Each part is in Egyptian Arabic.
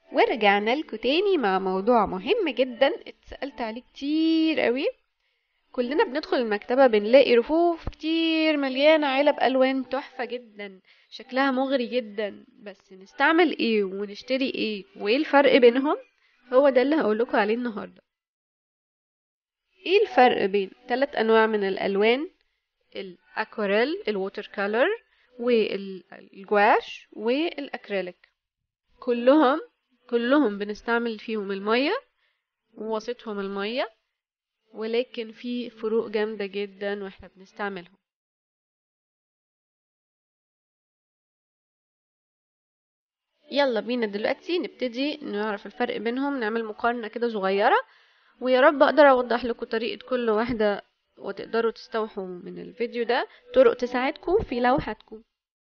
ورجعنا لكم تاني مع موضوع مهم جدا اتسألت عليه كتير قوي كلنا بندخل المكتبة بنلاقي رفوف كتير مليانة علب ألوان تحفة جدا شكلها مغري جدا بس نستعمل ايه ونشتري ايه وايه الفرق بينهم هو ده اللي هقولكوا عليه النهاردة ايه الفرق بين ثلاث انواع من الالوان الاكواريل الووتر كولر والجواش والاكريليك كلهم كلهم بنستعمل فيهم المية ووسطهم المية ولكن في فروق جامدة جدا واحنا بنستعملهم يلا بينا دلوقتي نبتدي نعرف الفرق بينهم نعمل مقارنة كده صغيرة ويا رب اقدر اوضح لكم طريقة كل واحدة وتقدروا تستوحوا من الفيديو ده طرق تساعدكم في لوحتكم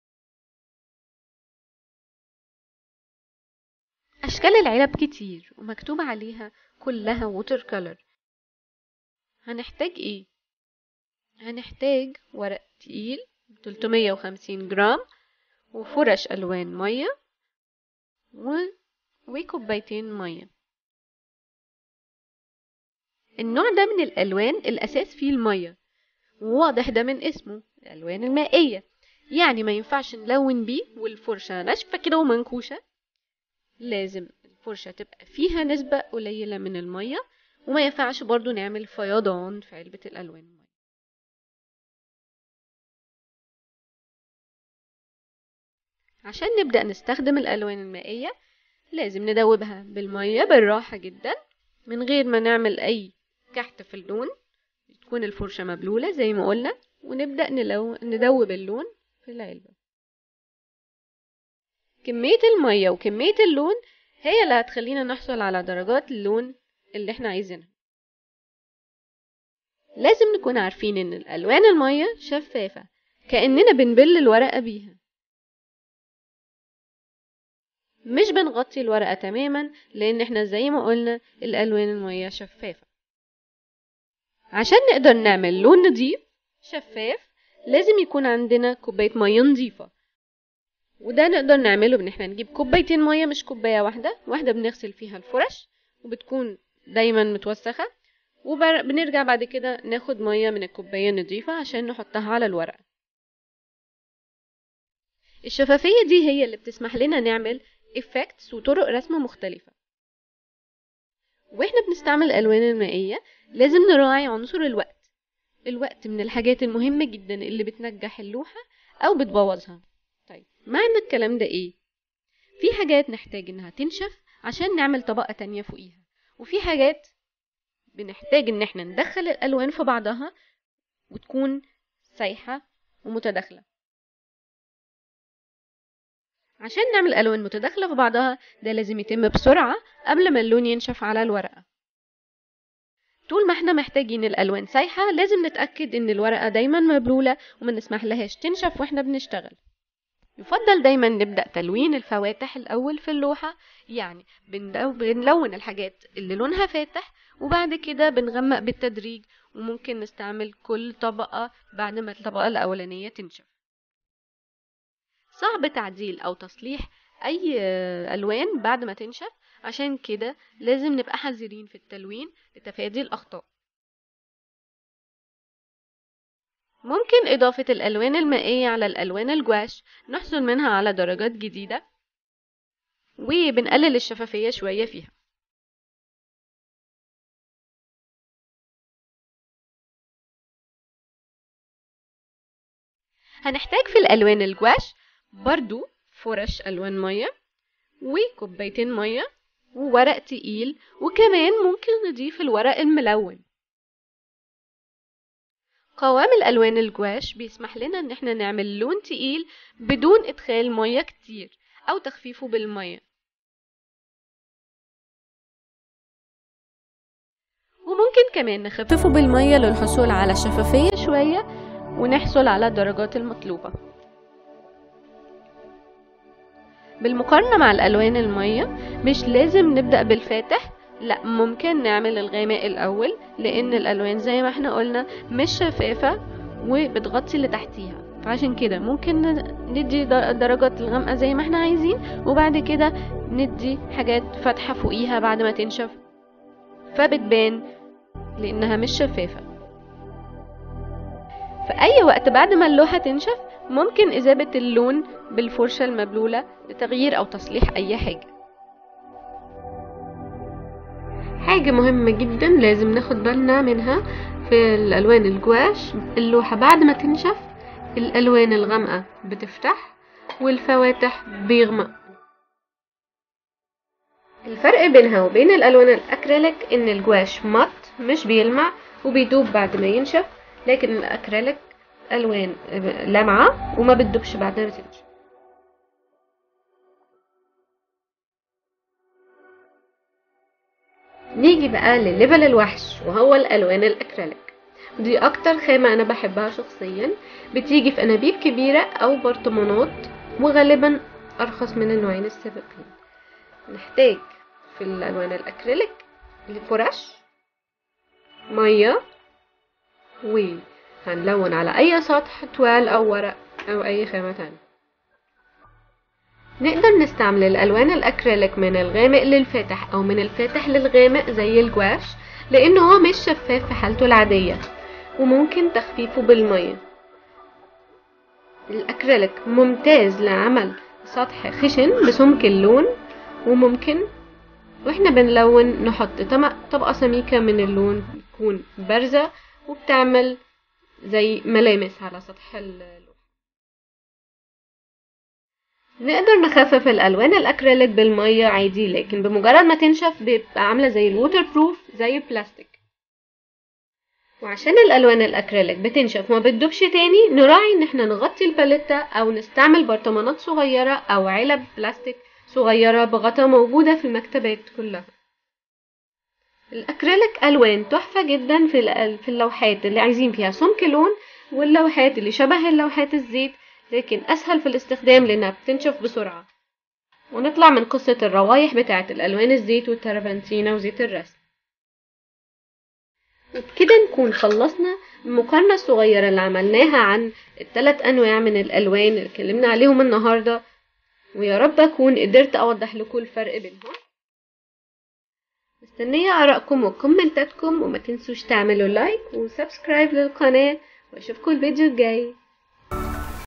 أشكال العلب كتير ومكتوب عليها كلها ووتر كولر هنحتاج ايه هنحتاج ورق تقيل 350 جرام وفرش ألوان مية و... وكوبايتين مية النوع ده من الألوان الأساس فيه المية وواضح ده من اسمه الألوان المائية يعني ما ينفعش نلون بيه والفرشة ناشفة كده ومنكوشة لازم الفرشة تبقى فيها نسبة قليلة من المية وما ينفعش برضو نعمل فيضان في علبة الألوان المية عشان نبدأ نستخدم الألوان المائية لازم ندوبها بالمية بالراحة جدا من غير ما نعمل أي كحت في اللون تكون الفرشة مبلولة زي ما قلنا ونبدأ نلو... ندوب اللون في العلبة كمية المية وكمية اللون هي اللي هتخلينا نحصل على درجات اللون اللي احنا عايزينها لازم نكون عارفين ان الالوان المية شفافة كأننا بنبل الورقة بيها مش بنغطي الورقة تماما لان احنا زي ما قلنا الالوان المية شفافة عشان نقدر نعمل لون نضيف شفاف لازم يكون عندنا كوباية مية نضيفة وده نقدر نعمله بان احنا نجيب كوبايتين مية مش كوباية واحدة واحدة بنغسل فيها الفرش وبتكون دايما متوسخة وبنرجع بعد كده ناخد مية من الكوباية النضيفة عشان نحطها على الورقة الشفافية دي هي اللي بتسمح لنا نعمل effects وطرق رسم مختلفة واحنا بنستعمل الألوان المائية لازم نراعي عنصر الوقت الوقت من الحاجات المهمة جدا اللي بتنجح اللوحة أو بتبوظها طيب معنى الكلام ده ايه؟ في حاجات نحتاج انها تنشف عشان نعمل طبقة تانية فوقيها وفي حاجات بنحتاج ان احنا ندخل الالوان في بعضها وتكون سايحة ومتداخلة عشان نعمل الوان متداخلة في بعضها ده لازم يتم بسرعة قبل ما اللون ينشف على الورقة طول ما احنا محتاجين الالوان سايحة لازم نتأكد ان الورقة دايما مبلولة وما نسمح لهاش تنشف واحنا بنشتغل يفضل دايما نبدأ تلوين الفواتح الأول في اللوحة يعني بنلون الحاجات اللي لونها فاتح وبعد كده بنغمق بالتدريج وممكن نستعمل كل طبقة بعد ما الطبقة الأولانية تنشف صعب تعديل أو تصليح أي ألوان بعد ما تنشف عشان كده لازم نبقى حذرين في التلوين لتفادي الأخطاء ممكن إضافة الألوان المائية على الألوان الجواش نحصل منها على درجات جديدة وبنقلل الشفافية شوية فيها هنحتاج في الألوان الجواش برضو فرش ألوان مية وكوبايتين مية وورق تقيل وكمان ممكن نضيف الورق الملون قوام الألوان الجواش بيسمح لنا إن احنا نعمل لون تقيل بدون إدخال مية كتير أو تخفيفه بالمية وممكن كمان نخففه بالمية للحصول على شفافية شوية ونحصل على الدرجات المطلوبة بالمقارنة مع الألوان المية مش لازم نبدأ بالفاتح لا ممكن نعمل الغامق الأول لأن الألوان زي ما احنا قلنا مش شفافة وبتغطي اللي تحتيها فعشان كده ممكن ندي درجات الغامقة زي ما احنا عايزين وبعد كده ندي حاجات فاتحة فوقيها بعد ما تنشف فبتبان لانها مش شفافة في اي وقت بعد ما اللوحة تنشف ممكن اذابة اللون بالفرشة المبلولة لتغيير او تصليح اي حاجة حاجة مهمة جدا لازم ناخد بالنا منها في الالوان الجواش اللوحة بعد ما تنشف الالوان الغامقة بتفتح والفواتح بيغمق الفرق بينها وبين الالوان الاكريليك ان الجواش مط مش بيلمع وبيدوب بعد ما ينشف لكن الاكريليك الوان لامعه وما بتدوبش بعد ما تنشف نيجي بقى لليفل الوحش وهو الالوان الاكريليك دي اكتر خامة انا بحبها شخصيا بتيجي في انابيب كبيرة او برطمانات وغالبا ارخص من النوعين السابقين نحتاج في الالوان الاكريليك الفرش مية وهنلون على اي سطح توال او ورق او اي خامة تانية نقدر نستعمل الالوان الاكريليك من الغامق للفاتح او من الفاتح للغامق زي الجواش لانه هو مش شفاف في حالته العادية وممكن تخفيفه بالمية الأكريليك ممتاز لعمل سطح خشن بسمك اللون وممكن واحنا بنلون نحط طبقة سميكة من اللون تكون بارزة وبتعمل زي ملامس على سطح اللوحة نقدر نخفف الألوان الأكريليك بالمية عادي لكن بمجرد ما تنشف بيبقى عاملة زي الووتر بروف زي البلاستيك وعشان الالوان الاكريليك بتنشف وما بتدوبش تاني نراعي ان احنا نغطي الباليتا او نستعمل برطمانات صغيره او علب بلاستيك صغيره بغطا موجوده في المكتبات كلها الاكريليك الوان تحفه جدا في في اللوحات اللي عايزين فيها سمك لون واللوحات اللي شبه اللوحات الزيت لكن اسهل في الاستخدام لانها بتنشف بسرعه ونطلع من قصه الروايح بتاعه الالوان الزيت والتربنتينه وزيت الرسم وبكده نكون خلصنا المقارنة الصغيرة اللي عملناها عن الثلاث أنواع من الألوان اللي اتكلمنا عليهم النهاردة ويا رب أكون قدرت أوضح لكم الفرق بينهم مستنية آرائكم وكومنتاتكم وما تنسوش تعملوا لايك وسبسكرايب للقناة وأشوفكم الفيديو الجاي